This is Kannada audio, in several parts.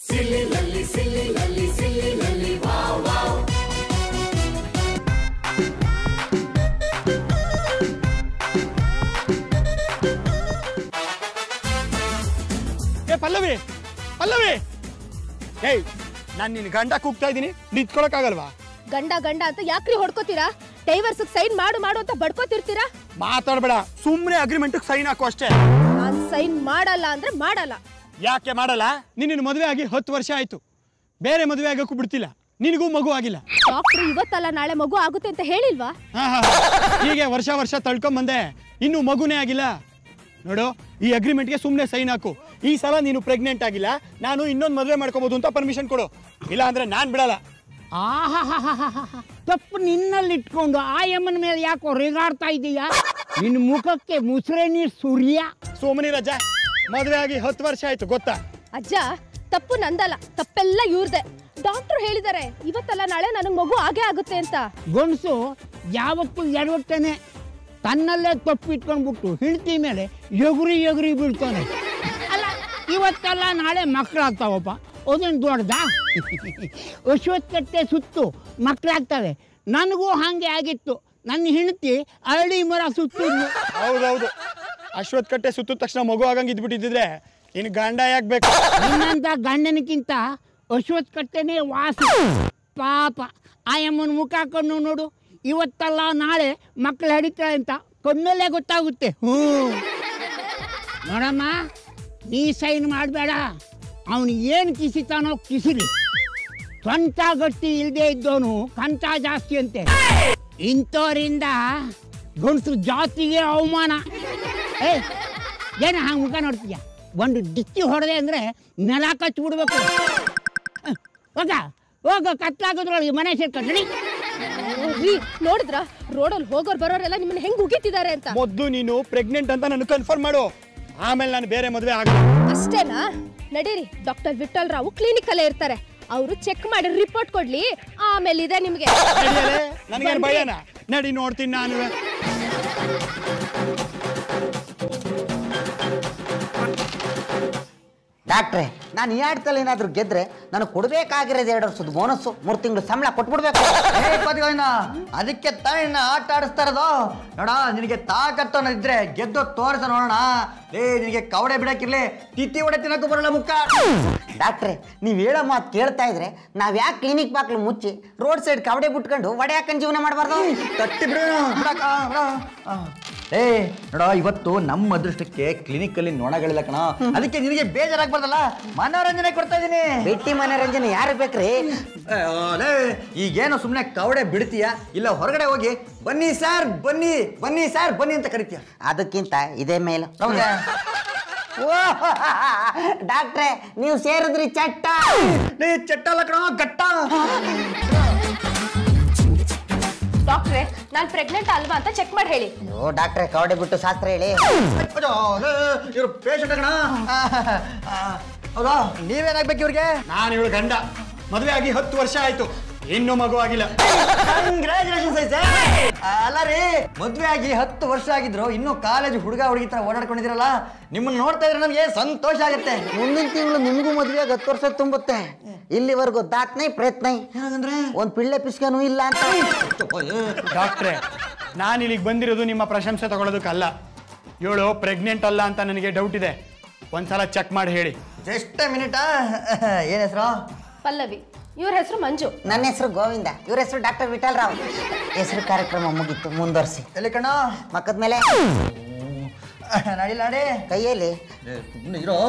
ಏ ಪಲ್ಲವಿ ಪಲ್ಲವಿ ಏಯ್ ನಾನು ನಿನ್ನ ಗಂಡ ಕೂಗ್ತಾ ಇದ್ದೀನಿ ನಿಂತ್ಕೊಳಕ್ಕಾಗಲ್ವಾ ಗಂಡ ಗಂಡ ಅಂತ ಯಾಕ್ರಿ ಹೊಡ್ಕೋತೀರಾ ಡೈವರ್ಸ್ ಸೈನ್ ಮಾಡು ಮಾಡು ಅಂತ ಬಡ್ಕೋತಿರ್ತೀರಾ ಮಾತಾಡಬೇಡ ಸುಮ್ಮನೆ ಅಗ್ರಿಮೆಂಟ್ ಸೈನ್ ಹಾಕು ಅಷ್ಟೇ ನಾನ್ ಸೈನ್ ಮಾಡಲ್ಲ ಅಂದ್ರೆ ಮಾಡಲ್ಲ ಯಾಕೆ ಮಾಡಲ್ಲ ನಿನ್ನ ಮದುವೆ ಆಗಿ ಹತ್ತು ವರ್ಷ ಆಯ್ತು ಬೇರೆ ಮದುವೆ ಆಗಕ್ಕೂ ಬಿಡ್ತಿಲ್ಲ ನಿನಗೂ ಮಗು ಆಗಿಲ್ಲ ಡಾಕ್ಟರ್ ಇವತ್ತಲ್ಲ ನಾಳೆ ಮಗು ಆಗುತ್ತೆ ಅಂತ ಹೇಳಿಲ್ವಾ ಹಾ ಹಾ ಹೀಗೆ ವರ್ಷ ವರ್ಷ ತಳ್ಕೊಂಬಂದೆ ಇನ್ನೂ ಮಗುನೇ ಆಗಿಲ್ಲ ನೋಡು ಈ ಅಗ್ರಿಮೆಂಟ್ಗೆ ಸುಮ್ಮನೆ ಸೈನ್ ಹಾಕು ಈ ಸಲ ನೀನು ಪ್ರೆಗ್ನೆಂಟ್ ಆಗಿಲ್ಲ ನಾನು ಇನ್ನೊಂದು ಮದುವೆ ಮಾಡ್ಕೋಬಹುದು ಅಂತ ಪರ್ಮಿಷನ್ ಕೊಡು ಇಲ್ಲ ಅಂದ್ರೆ ನಾನು ಬಿಡಲ್ಲ ಆಹಾಹಾಹಾಹಾಹಾ. ತಪ್ಪು ನಿನ್ನಲ್ಲಿ ಇಟ್ಕೊಂಡು ಆ ಯಮ್ಮನ ಮೇಲೆ ಯಾಕೋ ರೇಗಾಡ್ತಾ ಇದೀಯಾ ನಿನ್ನ ಮುಖಕ್ಕೆ ಮುಸ್ರೆ ನೀರು ಸೂರ್ಯ ಸುಮ್ಮನೆ ರಜಾ ಮದುವೆ ಆಗಿ ಹತ್ತು ವರ್ಷ ಆಯ್ತು ಗೊತ್ತಾ ಅಜ್ಜ ತಪ್ಪು ನಂದಲ್ಲ ತಪ್ಪೆಲ್ಲ ಇವ್ರದೆ ಡಾಕ್ಟರ್ ಹೇಳಿದ್ದಾರೆ ಇವತ್ತಲ್ಲ ನಾಳೆ ನನಗೆ ಮಗು ಆಗೇ ಆಗುತ್ತೆ ಅಂತ ಗಂಡಸು ಯಾವತ್ತೂ ಎಡವಟ್ಟೇನೆ ತನ್ನಲ್ಲೇ ತಪ್ಪು ಇಟ್ಕೊಂಡ್ಬಿಟ್ಟು ಹೆಂಡತಿ ಮೇಲೆ ಎಗುರಿ ಎಗುರಿ ಬೀಳ್ತಾನೆ ಅಲ್ಲ ಇವತ್ತಲ್ಲ ನಾಳೆ ಮಕ್ಕಳಾಗ್ತಾವಪ್ಪ ಅದೇನು ದೊಡ್ಡದ ಅಶ್ವತ್ಥಕಟ್ಟೆ ಸುತ್ತು ಮಕ್ಕಳಾಗ್ತವೆ ನನಗೂ ಹಾಗೆ ಆಗಿತ್ತು ನನ್ನ ಹೆಂಡತಿ ಅರಳಿ ಮರ ಸುತ್ತಿದ್ಲು ಹೌದೌದು ಅಶ್ವತ್ ಕಟ್ಟೆ ಸುತ್ತ ತಕ್ಷಣ ಮಗು ಆಗಂಗೆ ಇದ್ಬಿಟ್ಟಿದ್ರೆ ಇನ್ನು ಗಂಡ ಯಾಕೆ ಬೇಕು ನಿನ್ನಂತ ಗಂಡನಕ್ಕಿಂತ ಅಶ್ವತ್ ಕಟ್ಟೆನೇ ವಾಸ ಪಾಪ ಆಯಮ್ಮನ ಮುಖ ಕಣ್ಣು ನೋಡು ಇವತ್ತಲ್ಲ ನಾಳೆ ಮಕ್ಕಳು ಹಡಿತಾಳೆ ಅಂತ ಕಣ್ಣಲ್ಲೇ ಗೊತ್ತಾಗುತ್ತೆ ಹ್ಞೂ ನೋಡಮ್ಮ ನೀ ಸೈನ್ ಮಾಡಬೇಡ ಅವನು ಏನು ಕಿಸಿತಾನೋ ಕಿಸಿಲಿ ಸ್ವಂತ ಗಟ್ಟಿ ಇಲ್ಲದೆ ಇದ್ದವನು ಕಂತ ಜಾಸ್ತಿ ಅಂತೆ ಇಂಥವರಿಂದ ಗಂಡಸು ಜಾತಿಗೆ ಅವಮಾನ ಏ ಏನ ಹಂಗೆ ಮುಖ ನೋಡ್ತೀಯ ಒಂದು ಡಿಕ್ಕಿ ಹೊಡೆದೆ ಅಂದರೆ ನೆಲ ಕಚ್ಬಿಡ್ಬೇಕು ಅಹ್, ಹೋಗ ಹೋಗ ಕತ್ಲಾಗೋದ್ರೊಳಗೆ ಮನೆ ಸೇರ್ಕೊಂಡು ನಡಿ ರೀ ನೋಡಿದ್ರ ರೋಡಲ್ಲಿ ಹೋಗೋರ್ ಬರೋರೆಲ್ಲ ನಿಮ್ಮನ್ನ ಹೆಂಗ್ ಉಗಿತಿದ್ದಾರೆ ಅಂತ ಮೊದ್ಲು ನೀನು ಪ್ರೆಗ್ನೆಂಟ್ ಅಂತ ನನಗೆ ಕನ್ಫರ್ಮ್ ಮಾಡು ಆಮೇಲೆ ನಾನು ಬೇರೆ ಮದುವೆ ಆಗಲ್ಲ ಅಷ್ಟೇನಾ ನಡೀರಿ ಡಾಕ್ಟರ್ ವಿಠಲ್ ರಾವು ಕ್ಲಿನಿಕ್ ಅಲ್ಲೇ ಇರ್ತಾರೆ ಅವರು ಚೆಕ್ ಮಾಡಿ ರಿಪೋರ್ಟ್ ಕೊಡ್ಲಿ ಆಮೇಲೆ ಇದೆ ನಿಮ್ಗೆ ನನಗೇನು ಭಯನ ನಡಿ ನೋಡ್ತೀನಿ ನಾನು ಡಾಕ್ಟ್ರೆ ನಾನು ಈ ಆಟದಲ್ಲಿ ಏನಾದರೂ ಗೆದ್ರೆ ನನಗೆ ಕೊಡಬೇಕಾಗಿರೋದು ಎರಡು ವರ್ಷದ ಬೋನಸ್ಸು ಮೂರು ತಿಂಗಳು ಸಂಬಳ ಕೊಟ್ಬಿಡ್ಬೇಕು ಏ ಪತಿಗಳನ್ನ ಅದಕ್ಕೆ ತಾಯಿನ ಆಟ ಆಡಿಸ್ತಾ ಇರೋದು ನೋಡ ನಿನಗೆ ತಾಕತ್ತು ಅನ್ನೋದಿದ್ರೆ ಗೆದ್ದು ತೋರಿಸ ನೋಡೋಣ ಏ ನಿನಗೆ ಕವಡೆ ಬಿಡಕ್ಕಿರ್ಲಿ ತಿತ್ತಿ ಹೊಡೆ ತಿನ್ನಕ್ಕೂ ಬರಲ್ಲ ಮುಖ ಡಾಕ್ಟ್ರೆ ನೀವು ಹೇಳೋ ಮಾತು ಕೇಳ್ತಾ ಇದ್ರೆ ನಾವು ಯಾಕೆ ಕ್ಲಿನಿಕ್ ಬಾಕ್ಲು ಮುಚ್ಚಿ ರೋಡ್ ಸೈಡ್ ಕವಡೆ ಬಿಟ್ಕೊಂಡು ಒಡೆ ಹಾಕೊಂಡು ಜೀವನ ಮಾಡಬಾರ್ದು ತಟ್ಟಿ ಬಿಡು ಬಿಡಕ್ಕ, ಬಿಡು. ಆ. ಏ ನೋಡ ಇವತ್ತು ನಮ್ಮ ಅದೃಷ್ಟಕ್ಕೆ ಕ್ಲಿನಿಕ್ ಅಲ್ಲಿ ನೊಣಗಳಿಲ್ಲ ಕಣ ಅದಕ್ಕೆ ನಿನಗೆ ಬೇಜಾರಾಗ್ಬಾರ್ದಲ್ಲ ಮನೋರಂಜನೆ ಕೊಡ್ತಾ ಇದೀನಿ ಭೇಟಿ ಮನೋರಂಜನೆ ಯಾರು ಬೇಕ್ರಿ ಏ, ಆ, ಲೇ, ಈಗೇನು ಸುಮ್ಮನೆ ಕವಡೆ ಬಿಡ್ತೀಯ ಇಲ್ಲ ಹೊರಗಡೆ ಹೋಗಿ ಬನ್ನಿ ಸರ್ ಬನ್ನಿ ಬನ್ನಿ ಸರ್ ಬನ್ನಿ ಅಂತ ಕರಿತೀಯ ಅದಕ್ಕಿಂತ ಇದೇ ಮೇಲು ಹೌದಾ ಓ ಡಾಕ್ಟ್ರೆ ನೀವು ಸೇರಿದ್ರಿ ಚಟ್ಟ ನೀ ಚಟ್ಟಲ್ಲ ಕಣ ಗಟ್ಟ ಡಾಕ್ಟ್ರೆ ನಾನ್ ಪ್ರೆಗ್ನೆಂಟ್ ಅಲ್ವಾ ಅಂತ ಚೆಕ್ ಮಾಡಿ ಹೇಳಿ ಅಯ್ಯೋ ಡಾಕ್ಟ್ರೆ ಕವಡೆ ಬಿಟ್ಟು ಶಾಸ್ತ್ರ ಹೇಳಿ ಇವ್ರು ಪೇಷಂಟ್ ಕಣ ಆ, ಆ, ಹೌದಾ ನೀವೇನಾಗ್ಬೇಕು ಇವ್ರಿಗೆ ನಾನು ಇವಳು ಗಂಡ ಮದುವೆ ಆಗಿ ಹತ್ತು ವರ್ಷ ಆಯ್ತು ಇನ್ನೂ ಮಗು ಆಗಿಲ್ಲ ಕಂಗ್ರ್ಯಾಚುಲೇಷನ್ಸ್ ಐತೆ ಅಲ್ಲ ರೀ ಮದ್ವೆ ಆಗಿ ಹತ್ತು ವರ್ಷ ಆಗಿದ್ರು ಇನ್ನೂ ಕಾಲೇಜ್ ಹುಡುಗ ಹುಡುಗಿ ತರ ಓಡಾಡ್ಕೊಂಡಿದ್ದೀರಲ್ಲ ನಿಮ್ಮನ್ನ ನೋಡ್ತಾ ಇದ್ರೆ ನಮಗೆ ಸಂತೋಷ ಆಗುತ್ತೆ ಮುಂದಿನ ತಿಂಗಳು ನಿಮಗೂ ಮದುವೆಗೆ ಹತ್ತು ವರ್ಷ ತುಂಬುತ್ತೆ ಇಲ್ಲಿವರೆಗೂ ದಾತ್ನೈ ಪ್ರಯತ್ನ ಏನಂದ್ರೆ ಒಂದ್ ಪಿಳ್ಳೆ ಪಿಸ್ಕನೂ ಇಲ್ಲ ಅಂತ ಡಾಕ್ಟ್ರೆ ನಾನು ಇಲ್ಲಿಗೆ ಬಂದಿರೋದು ನಿಮ್ಮ ಪ್ರಶಂಸೆ ತಗೊಳ್ಳೋದಕ್ಕಲ್ಲ ಇವಳು ಪ್ರೆಗ್ನೆಂಟ್ ಅಲ್ಲ ಅಂತ ನನಗೆ ಡೌಟ್ ಇದೆ ಒಂದ್ಸಲ ಚೆಕ್ ಮಾಡಿ ಹೇಳಿ ಜಸ್ಟ್ ಮಿನಿಟ್ ಏನ್ ಹೆಸರು ಪಲ್ಲವಿ ಇವ್ರ ಹೆಸರು ಮಂಜು ನನ್ನ ಹೆಸರು ಗೋವಿಂದ ಇವ್ರ ಹೆಸರು ಡಾಕ್ಟರ್ ವಿಠಲ್ ರಾವ್ ಹೆಸರು ಕಾರ್ಯಕ್ರಮ ಮುಗೀತು ಮುಂದುವರ್ಸಿ ಎಲ್ಲಿ ಕಣ ಮಕ್ಕದ ಮೇಲೆ ನಡಿ ನಾಡಿ ಕೈಯಲ್ಲಿ ಸುಮ್ಮನೆ ಇರೋ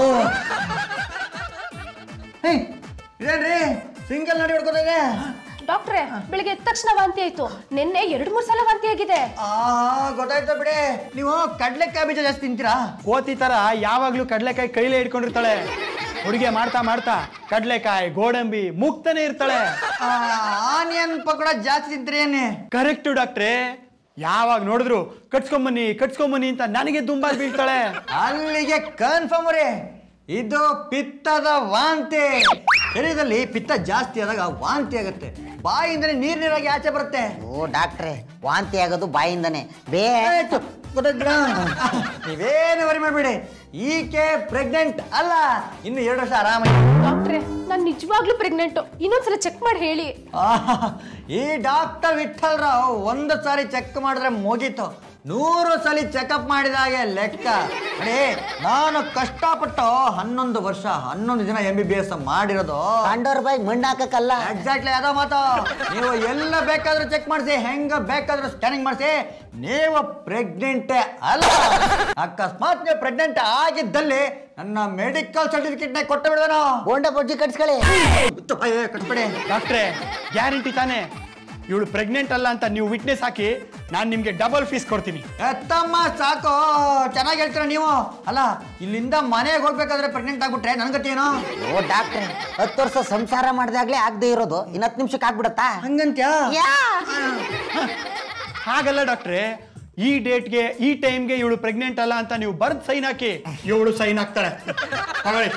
ಹೇ, ಇದೇನ್ರಿ ಸಿಂಗಲ್ ನಡಿ ಹೊಡ್ಕೋತಾ ಇದೆ ಡಾಕ್ಟ್ರೆ ಬೆಳಿಗ್ಗೆ ಎದ್ದ ತಕ್ಷಣ ವಾಂತಿ ಆಯ್ತು ನಿನ್ನೆ ಎರಡ್ ಮೂರ್ ಸಲ ವಾಂತಿ ಆಗಿದೆ ಆ ಗೊತ್ತಾಯ್ತು ಬಿಡಿ ನೀವು ಕಡ್ಲೆಕಾಯಿ ಬೀಜ ಜಾಸ್ತಿ ತಿಂತೀರಾ ಕೋತಿ ತರ ಯಾವಾಗ್ಲೂ ಕಡ್ಲೆಕಾಯಿ ಕೈಲೇ ಇಟ್ಕೊಂಡಿರ್ತಾಳೆ ಹುಡುಗಿ ಮಾಡ್ತಾ ಮಾಡ್ತಾ ಕಡ್ಲೆಕಾಯಿ ಗೋಡಂಬಿ ಮುಕ್ತನೇ ಇರ್ತಾಳೆ ಆನಿಯನ್ ಪಕೋಡ ಜಾಸ್ತಿ ತಿಂತೀರಿ ಏನೇ ಕರೆಕ್ಟು ಡಾಕ್ಟ್ರೇ ಯಾವಾಗ ನೋಡಿದ್ರು ಕಟ್ಸ್ಕೊಂಬನ್ನಿ ಕಟ್ಸ್ಕೊಂಬನ್ನಿ ಅಂತ ನನಗೆ ದುಂಬಾಲ್ ಬೀಳ್ತಾಳೆ ಅಲ್ಲಿಗೆ ಕನ್ಫರ್ಮ್ ರೀ ಇದು ಪಿತ್ತದ ವಾಂತಿ ಶರೀರದಲ್ಲಿ ಪಿತ್ತ ಜಾಸ್ತಿ ಆದಾಗ ವಾಂತಿ ಆಗುತ್ತೆ ಬಾಯಿಂದನೇ ನೀರ್ ನೀರಾಗಿ ಆಚೆ ಬರುತ್ತೆ ಓ ಡಾಕ್ಟ್ರೆ ವಾಂತಿ ಆಗೋದು ಬಾಯಿಂದನೇ ಬೇ ಆಯ್ತು. ಗೊತ್ತಾಯ್ತು ಬಿಡ ನೀವೇನು ವರಿ ಮಾಡಬೇಡಿ ಈಕೆ ಪ್ರೆಗ್ನೆಂಟ್ ಅಲ್ಲ ಇನ್ನು ಎರಡು ವರ್ಷ ಆರಾಮಾಗಿ ಡಾಕ್ಟ್ರೆ ನಾನು ನಿಜವಾಗ್ಲೂ ಪ್ರೆಗ್ನೆಂಟು ಇನ್ನೊಂದ್ಸಲ ಚೆಕ್ ಮಾಡಿ ಹೇಳಿ ಆಹ್, ಈ ಡಾಕ್ಟರ್ ವಿಠಲ್ ರಾವ್ ಒಂದು ಸಾರಿ ಚೆಕ್ ಮಾಡಿದ್ರೆ ಮುಗೀತು ನೂರು ಸಲ ಚೆಕಪ್ ಮಾಡಿದಾಗೆ ಲೆಕ್ಕ ಅಡೇ ನಾನು ಕಷ್ಟಪಟ್ಟು ಹನ್ನೊಂದು ವರ್ಷ ಹನ್ನೊಂದು ದಿನ ಎಂ ಬಿ ಬಿ ಎಸ್ ಮಾಡಿರೋದು ಕಂಡೋರ್ ಬಾಯಿ ಮಣ್ಣು ಹಾಕಕ್ಕಲ್ಲ ಎಕ್ಸಾಕ್ಟ್ಲಿ ಅದೋ ಮಾತು ನೀವು ಎಲ್ಲ ಬೇಕಾದ್ರೂ ಚೆಕ್ ಮಾಡಿಸಿ ಹೆಂಗ ಬೇಕಾದ್ರೂ ಸ್ಕ್ಯಾನಿಂಗ್ ಮಾಡಿಸಿ ನೀವು ಪ್ರೆಗ್ನೆಂಟೇ ಅಲ್ಲ ಅಕಸ್ಮಾತ್ ನೀವು ಪ್ರೆಗ್ನೆಂಟ್ ಆಗಿದ್ದಲ್ಲಿ ನನ್ನ ಮೆಡಿಕಲ್ ಸರ್ಟಿಫಿಕೇಟ್ ನ ಕೊಟ್ಟು ಬಿಡುವೇನೋ ಬೋಂಡ ಬೊಜ್ಜಿ ಕಟ್ಸ್ಕೊಳ್ಳಿ ಕಟ್ಬಿಡಿ ಡಾಕ್ಟ್ರೆ ಗ್ಯಾರಂಟಿ ತಾನೇ ಇವಳು ಪ್ರೆಗ್ನೆಂಟ್ ಅಲ್ಲ ಅಂತ ನೀವು ವಿಟ್ನೆಸ್ ಹಾಕಿ ನಾನು ನಿಮಗೆ ಡಬಲ್ ಫೀಸ್ ಕೊಡ್ತೀನಿ ಎತ್ತಮ್ಮ ಸಾಕು ಚೆನ್ನಾಗಿ ಹೇಳ್ತೀರ ನೀವು ಅಲ್ಲ ಇಲ್ಲಿಂದ ಮನೆಗೆ ಹೋಗ್ಬೇಕಾದ್ರೆ ಪ್ರೆಗ್ನೆಂಟ್ ಆಗ್ಬಿಟ್ರೆ ನನ್ಗತ್ತೇನೋ ಓ ಡಾಕ್ಟ್ರೆ ಹತ್ತು ವರ್ಷ ಸಂಸಾರ ಮಾಡ್ದಾಗ್ಲೇ ಆಗದೆ ಇರೋದು ಇನ್ನು ಹತ್ತು ನಿಮಿಷಕ್ಕೆ ಆಗ್ಬಿಡತ್ತಾ ಹಂಗಂತ್ಯಾ ಯಾ ಹಾಗಲ್ಲ ಡಾಕ್ಟ್ರೆ ಈ ಡೇಟ್ಗೆ ಈ ಟೈಮ್ಗೆ ಇವಳು ಪ್ರೆಗ್ನೆಂಟ್ ಅಲ್ಲ ಅಂತ ನೀವು ಬರ್ದ್ ಸೈನ್ ಹಾಕಿ ಇವಳು ಸೈನ್ ಹಾಕ್ತಾಳೆ ತಗೊಳ್ಳಿ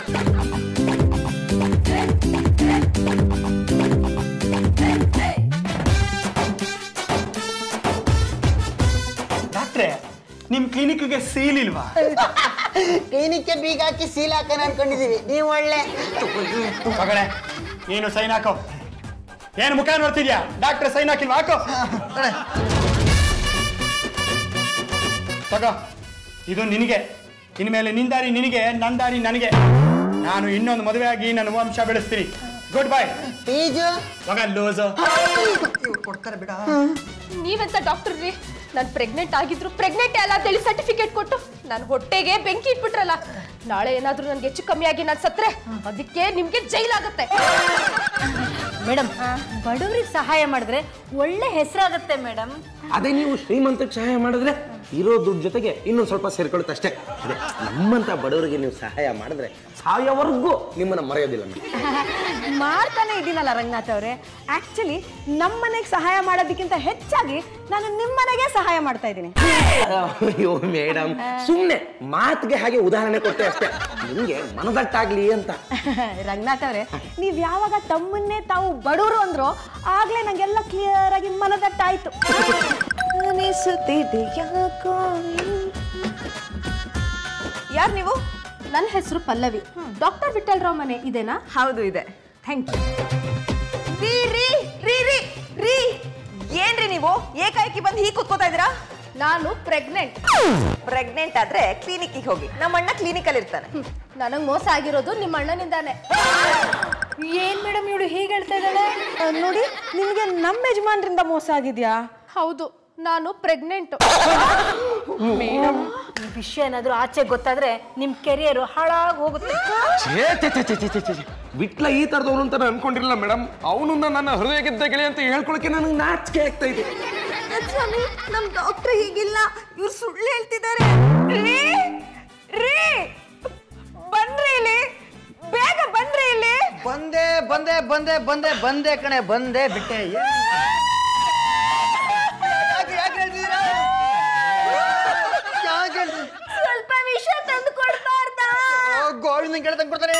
ಡಾಕ್ಟ್ರೆ ನಿಮ್ ಕ್ಲಿನಿಕ್ಗೆ ಸೀಲ್ ಇಲ್ವಾ ಕ್ಲಿನಿಕ್ಗೆ ಬೀಗ ಹಾಕಿ ಸೀಲ್ ಹಾಕೋಣ ಅನ್ಕೊಂಡಿದೀವಿ ನೀವು ಒಳ್ಳೆ ತಗೊಳ್ಳೆ ನೀನು ಸೈನ್ ಹಾಕೋ ಏನು ಮುಖ ನೋಡ್ತಿದ್ಯಾ ಡಾಕ್ಟ್ರೆ ಸೈನ್ ಹಾಕಿಲ್ವಾ ಹಾಕೋ ತಗೋ ಇದು ನಿನಗೆ ಇನ್ಮೇಲೆ ನಿನ್ ದಾರಿ ನಿನಗೆ ನನ್ನ ದಾರಿ ನನಗೆ ನಾನು ಇನ್ನೊಂದು ಮದುವೆ ಆಗಿ ನನ್ನ ವಂಶ ಬೆಳೆಸ್ತೀನಿ ಗುಡ್ ಬೈ ಫೀಜು ಮಗ ಲೂಸು ಕೊಡ್ತಾರೆ ಬಿಡ ನೀವೆಂತ ಡಾಕ್ಟರ್ ರೀ ನಾನು ಪ್ರೆಗ್ನೆಂಟ್ ಆಗಿದ್ರು ಪ್ರೆಗ್ನೆಂಟ್ ಅಲ್ಲ ಅಂತೇಳಿ ಸರ್ಟಿಫಿಕೇಟ್ ಕೊಟ್ಟು ನಾನು ಹೊಟ್ಟೆಗೆ ಬೆಂಕಿ ಇಟ್ಬಿಟ್ರಲ್ಲ ನಾಳೆ ಏನಾದ್ರೂ ನನ್ಗೆ ಹೆಚ್ಚು ಕಮ್ಮಿ ಆಗಿ ನಾನು ಸತ್ರೆ ಅದಕ್ಕೆ ನಿಮ್ಗೆ ಜೈಲಾಗತ್ತೆ ಮೇಡಮ್ ಬಡವರಿಗೆ ಸಹಾಯ ಮಾಡಿದ್ರೆ ಒಳ್ಳೆ ಹೆಸರಾಗತ್ತೆ ಮೇಡಮ್ ಅದೇ ನೀವು ಶ್ರೀಮಂತಕ್ಕೆ ಸಹಾಯ ಮಾಡಿದ್ರೆ ಇರೋ ದುಡ್ಡು ಜೊತೆಗೆ ಇನ್ನೊಂದು ಸ್ವಲ್ಪ ಸೇರ್ಕೊಳುತ್ತೆ ಅಷ್ಟೇ ಅದೇ ನಮ್ಮಂತ ಬಡವರಿಗೆ ನೀವು ಸಹಾಯ ಮಾಡಿದ್ರೆ ಸಾಯೋವರೆಗೂ ನಿಮ್ಮನ್ನ ಮರೆಯೋದಿಲ್ಲ ಮೇಡಮ್ ಮಾಡ್ತಾನೆ ಇದ್ದೀನಲ್ಲ ರಂಗನಾಥ್ ಅವರೇ ಆಕ್ಚುಲಿ ನಮ್ಮ ಮನೆಗೆ ಸಹಾಯ ಮಾಡೋದಕ್ಕಿಂತ ಹೆಚ್ಚಾಗಿ ನಾನು ನಿಮ್ಮ ಮನೆಗೆ ಸಹಾಯ ಮಾಡ್ತಾ ಇದ್ದೀನಿ ಅಯ್ಯೋ ಮೇಡಮ್ ಸುಮ್ಮನೆ ಮಾತಿಗೆ ಹಾಗೆ ಉದಾಹರಣೆ ಕೊಟ್ಟೆ ಅಷ್ಟೇ ನಿಮಗೆ ಮನದಟ್ಟಾಗ್ಲಿ ಅಂತ ರಂಗನಾಥ್ ಅವರೇ ನೀವು ಯಾವಾಗ ತಮ್ಮನ್ನೇ ತಾವು ಬಡವರು ಅಂದ್ರೋ ಆಗ್ಲೇ ನಂಗೆಲ್ಲ ಕ್ಲಿಯರ್ ಆಗಿ ಮನದಟ್ಟಾಯ್ತು ಅನಿಸುತ್ತಿದೆ ಯಾಕೋ ಯಾರು ನೀವು ನನ್ನ ಹೆಸರು ಪಲ್ಲವಿ ಡಾಕ್ಟರ್ ವಿಠಲ್ ರಾವ್ ಮನೆ ಇದೇನಾ ಹೌದು ಇದೆ ಥ್ಯಾಂಕ್ ಯು ರೀ ರೀ ರೀ ರೀ ರೀ ಏನ್ರಿ ನೀವು ಏಕಾಏಕಿ ಬಂದು ಹೀಗೆ ಕೂತ್ಕೋತಾ ಇದ್ದೀರಾ ನಾನು ಪ್ರೆಗ್ನೆಂಟ್ ಪ್ರೆಗ್ನೆಂಟ್ ಆದ್ರೆ ಕ್ಲಿನಿಕ್ಕಿಗೆ ಹೋಗಿ ನಮ್ಮ ಅಣ್ಣ ಕ್ಲಿನಿಕಲ್ಲಿ ಇರ್ತಾನೆ ನನಗೆ ಮೋಸ ಆಗಿರೋದು ನಿಮ್ಮ ಅಣ್ಣನಿಂದಾನೆ ಏನ್ ಮೇಡಮ್ ಇವಳು ಹೀಗೆ ಹೇಳ್ತಾ ಇದ್ದಾಳೆ ಆ, ನೋಡಿ ನಿಮಗೆ ನಮ್ಮ ಯಜಮಾನ್ರಿಂದ ಮೋಸ ಆಗಿದ್ಯಾ ಹೌದು ನಾನು ಪ್ರೆಗ್ನೆಂಟ್ ಮೇಡಮ್ ಈ ವಿಷಯ ಏನಾದ್ರೂ ಆಚೆ ಗೊತ್ತಾದ್ರೆ ನಿಮ್ ಕೆರಿಯರ್ ಹಾಳಾಗಿ ಹೋಗುತ್ತೆ ಛೇ, ಛೇ, ಛೇ, ಛೇ, ಛೇ, ಛೇ, ಛೇ, ಛೇ. ವಿಟ್ಲ ಈ ತರದವನು ಅಂತ ನಾನು ಅನ್ಕೊಂಡಿರಲಿಲ್ಲ ಮೇಡಮ್ ಅವನನ್ನ ನನ್ನ ಹೃದಯ ಗೆದ್ದ ಗೆಳೆ ಅಂತ ಹೇಳ್ಕೊಳಕ್ಕೆ ನನಗೆ ನಾಚಿಕೆ ಆಗ್ತಾ ಇದೆ ಸ್ವಾಮಿ ನಮ್ ಡಾಕ್ಟರ್ ಹೀಗಿಲ್ಲ ಇವ್ರು ಸುಳ್ಳು ಹೇಳ್ತಿದ್ದಾರೆ ರೀ ರೀ ಬನ್ರಿ ಇಲ್ಲಿ ಬೇಗ ಬನ್ರಿ ಇಲ್ಲಿ ಬಂದೆ ಬಂದೆ ಬಂದೆ ಬಂದೆ ಬಂದೆ ಕಣೆ ಬಂದೆ ಬಿಟ್ಟೆ ಏನ್- ಯಾಕೆ- ಯಾಕೆ ಹೇಳ್ತಿದ್ದೀರಾ? ಯಾಕೆ ಹೇಳ್ತಿ- ಸ್ವಲ್ಪ ವಿಷಯ ತಂದು ಕೊಡ್ಬಾರ್ದಾ ಓ, ಗೋವಿಂದನ್ ಕೇಳಿ ತಂದ್ಕೊಡ್ತಾನೆ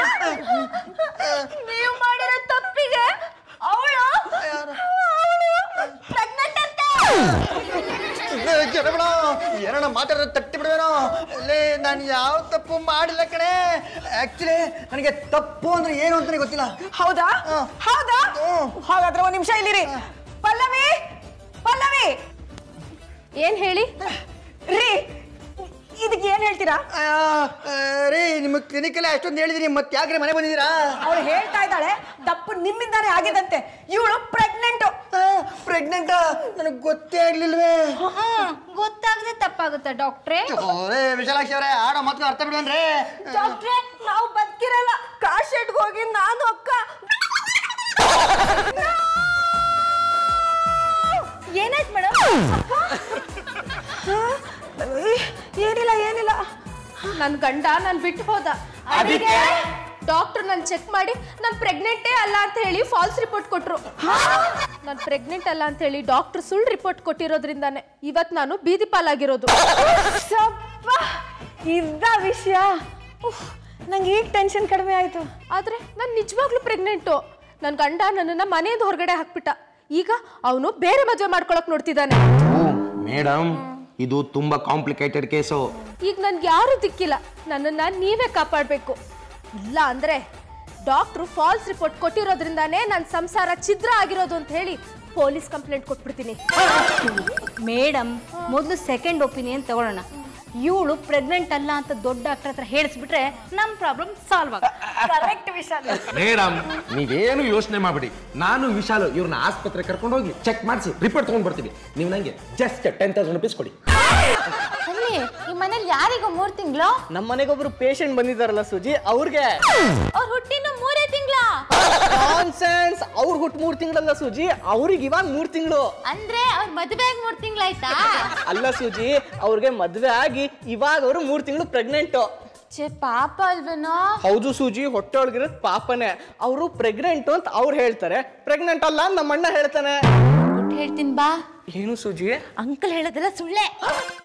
ನೀವು ಮಾಡಿರೋ ತಪ್ಪಿಗೆ ಅವಳು ಪ್ರೆಗ್ನೆಂಟ್ ಅಂತ ಜನ ಬಿಡ ಏನಣ್ಣ ಮಾತಾಡೋದು ತಟ್ಟಿ ಬಿಡುವೇನೋ ಲೇ ನಾನು ಯಾವ ತಪ್ಪು ಮಾಡಿಲ್ಲ ಕಣೆ ಆಕ್ಚುಲಿ ನನಗೆ ತಪ್ಪು ಅಂದ್ರೆ ಏನು ಅಂತಾನೆ ಗೊತ್ತಿಲ್ಲ ಹೌದಾ ಹಾ. ಹೌದಾ ಹ್ಮ್. ಹಾಗಾದ್ರೆ ಒಂದ್ ನಿಮಿಷ ಇಲ್ಲಿರಿ ಪಲ್ಲವಿ ಪಲ್ಲವಿ ಏನ್ ಹೇಳಿ ರೀ ಇದಕ್ಕೆ ಏನ್ ಹೇಳ್ತೀರಾ ಆ, ಆ, ರೀ ನಿಮ್ಮ ಕ್ಲಿನಿಕಲ್ಲಿ ಅಷ್ಟೊಂದು ಹೇಳಿದಿರಿ ಮತ್ತೆ ಯಾಕ್ರೆ ಮನೆ ಬಂದಿದ್ದೀರಾ ಅವಳು ಹೇಳ್ತಾ ಇದ್ದಾಳೆ ತಪ್ಪು ನಿಮ್ಮಿಂದಾನೇ ಆಗಿದಂತೆ ಇವಳು ಪ್ರೆಗ್ನೆಂಟ್ ಪ್ರೆಗ್ನೆಂಟ್ ನನಗೆ ಗೊತ್ತೇ ಆಗ್ಲಿಲ್ವೇ ಗೊತ್ತಾಗದೆ ತಪ್ಪಾಗುತ್ತೆ ಡಾಕ್ಟ್ರೇ ರೇ ವಿಶಾಲಾಕ್ಷಿ ಅವರೇ ಆಡೋ ಮಾತು ಅರ್ಥ ಬಿಡುವನ್ರಿ ಡಾಕ್ಟ್ರೆ ನಾವು ಬದುಕಿರಲ್ಲ ಕಾರ್ ಶೆಡ್ಗೆ ಹೋಗಿ ನಾನು ಅಕ್ಕ ಏನಾಯ್ತು ಮೇಡಮ್ ಏನಿಲ್ಲ ಏನಿಲ್ಲ ನನ್ ಗಂಡ ನನ್ ಬಿಟ್ಟು ಹೋದ ಅದಕ್ಕೆ? ಡಾಕ್ಟರ್ ನನ್ ಚೆಕ್ ಮಾಡಿ ನಾನ್ ಪ್ರೆಗ್ನೆಂಟೇ ಅಲ್ಲ ಅಂತ ಹೇಳಿ ಫಾಲ್ಸ್ ರಿಪೋರ್ಟ್ ಕೊಟ್ರು ನಾನ್ ಪ್ರೆಗ್ನೆಂಟ್ ಅಲ್ಲ ಅಂತ ಹೇಳಿ ಡಾಕ್ಟರ್ ಸುಳ್ಳು ರಿಪೋರ್ಟ್ ಕೊಟ್ಟಿರೋದ್ರಿಂದಾನೆ ಇವತ್ ನಾನು ಬೀದಿ ಪಾಲಾಗಿರೋದು ಸಪ್ಪ ಇದ್ದ ವಿಷಯ ಉಫ್, ನಂಗೆ ಈಗ ಟೆನ್ಷನ್ ಕಡಿಮೆ ಆಯ್ತು ಆದ್ರೆ ನಾನ್ ನಿಜವಾಗ್ಲೂ ಪ್ರೆಗ್ನೆಂಟು ನನ್ ಗಂಡ ನನ್ನನ್ನ ಮನೆಯಿಂದ ಹೊರಗಡೆ ಹಾಕ್ಬಿಟ್ಟ ಈಗ ಅವನು ಬೇರೆ ಮದುವೆ ಮಾಡ್ಕೊಳಕ್ ನೋಡ್ತಿದ್ದಾನೆ ಮೇಡಮ್ ಇದು ತುಂಬಾ ಕಾಂಪ್ಲಿಕೇಟೆಡ್ ಕೇಸು ಈಗ ನನ್ಗೆ ಯಾರು ದಿಕ್ಕಿಲ್ಲ ನನ್ನನ್ನ ನೀವೇ ಕಾಪಾಡಬೇಕು ಇಲ್ಲ ಅಂದ್ರೆ ಡಾಕ್ಟ್ರು ಫಾಲ್ಸ್ ರಿಪೋರ್ಟ್ ಕೊಟ್ಟಿರೋದ್ರಿಂದಾನೇ ನನ್ನ ಸಂಸಾರ ಛಿದ್ರ ಆಗಿರೋದು ಅಂತ ಹೇಳಿ ಪೊಲೀಸ್ ಕಂಪ್ಲೇಂಟ್ ಕೊಟ್ಬಿಡ್ತೀನಿ ಮೇಡಮ್ ಮೊದಲು ಸೆಕೆಂಡ್ ಒಪಿನಿಯನ್ ತಗೊಳ್ಳೋಣ ಇವಳು ಪ್ರೆಗ್ನೆಂಟ್ ಅಲ್ಲ ಅಂತ ದೊಡ್ಡ ಡಾಕ್ಟರ್ ಹತ್ರ ಹೇಳಿಸ್ಬಿಟ್ರೆ ನಮ್ಮ ಪ್ರಾಬ್ಲಮ್ ಸಾಲ್ವ್ ಆಗ ಕರೆಕ್ಟ್ ವಿಷಯ ಮೇಡಮ್ ನೀವೇನು ಯೋಚನೆ ಮಾಡಬೇಡಿ ನಾನು ವಿಶಾಲು ಇವ್ರನ್ನ ಆಸ್ಪತ್ರೆ ಕರ್ಕೊಂಡು ಹೋಗಿ ಚೆಕ್ ಮಾಡಿಸಿ ರಿಪೋರ್ಟ್ ತಗೊಂಡ್ ಬರ್ತೀವಿ ನೀವು ನಂಗೆ ಜಸ್ಟ್ ಟೆನ್ ತೌಸಂಡ್ ರುಪೀಸ್ ಕೊಡಿ ಅಲ್ಲಿ ಈ ಮನೇಲಿ ಯಾರಿಗೂ ಮೂರ್ ತಿಂಗಳು ನಮ್ಮ ಮನೆಗೊಬ್ರು ಪೇಷಂಟ್ ಬಂದಿದ್ದಾರಲ್ಲ ಸುಜಿ ಅವ್ರಿಗೆ ಅವ್ರ ಹುಟ್ಟಿನ ಮೂರೇ ತಿಂಗಳ ನಾನ್ಸೆನ್ಸ್ ಅವ್ರ ಹುಟ್ಟು ಮೂರ್ ತಿಂಗಳಲ್ಲ ಸುಜಿ ಅವ್ರಿಗೆ ಇವಾಗ ಮೂರ್ ತಿಂಗಳು ಅಂದ್ರೆ ಅವ್ರ ಮದುವೆ ಆಗಿ ಮೂರ್ ತಿಂಗಳಾಯ್ತಾ ಅಲ್ಲ ಸುಜಿ ಅವ್ರಿಗೆ ಮದ್ವೆ ಆಗಿ ಇವಾಗ ಅವರು ಮೂರ್ ತಿಂಗಳು ಪ್ರೆಗ್ನೆಂಟ್ ಛೇ ಪಾಪ ಅಲ್ವೇನೋ ಹೌದು ಸೂಜಿ ಹೊಟ್ಟೆ ಒಳಗಿರೋದ್ ಪಾಪನೇ ಅವರು ಪ್ರೆಗ್ನೆಂಟ್ ಅಂತ ಅವ್ರು ಹೇಳ್ತಾರೆ ಪ್ರೆಗ್ನೆಂಟ್ ಅಲ್ಲ ಅಂತ ನಮ್ಮ ಅಣ್ಣ ಹೇಳ್ತಾನೆ ಹೇಳ್ತೀನಿ ಬಾ ಏನು ಸೂಜಿ ಅಂಕಲ್ ಹೇಳೋದೆಲ್ಲ ಸುಳ್ಳೆ